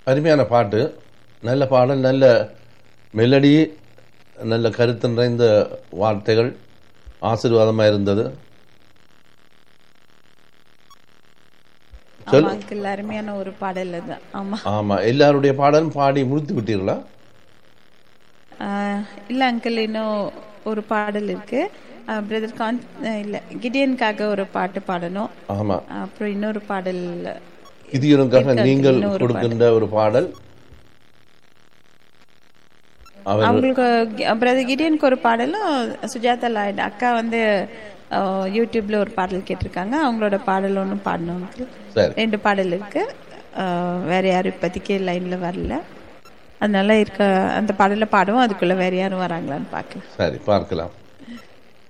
அருமையான பாட்டு நல்ல பாடல் நல்ல மெலடி நல்ல கருத்து நிறைந்த வார்த்தைகள் ஆசீர்வாதமாக இருந்தது சொல் ஆமா அங்கிள் அருமையான ஒரு பாடல் தான் ஆமா ஆமாம் எல்லாருடைய பாடலும் பாடி முடித்து விட்டீர்களா ஆஹ் இல்ல அங்கிள் இன்னும் ஒரு பாடல் இருக்கு பிரதர் கான் ஆஹ் இல்ல கிடியனுக்காக ஒரு பாட்டு பாடணும் ஆமாம் அப்புறம் இன்னொரு பாடல் கிதியனுக்காக நீங்கள் கொடுக்கின்ற ஒரு பாடல் அவர் அவங்களுக்கு பிரதர் கிடியனுக்கு ஒரு பாடலும் சுஜாதா லாய்டு அக்கா வந்து ஆஹ் யூடியூப்ல ஒரு பாடல் கேட்டிருக்காங்க அவங்களோட பாடல் ஒன்றும் பாடணும் uncle. சரி ரெண்டு பாடல் இருக்கு ஆஹ் வேற யாரும் இப்போதைக்கு லைன்ல வரல அதனால இருக்க அந்த பாடலை பாடுவோம் அதுக்குள்ள வேற யாரும் வராங்களான்னு பார்க்கலாம் சரி பார்க்கலாம்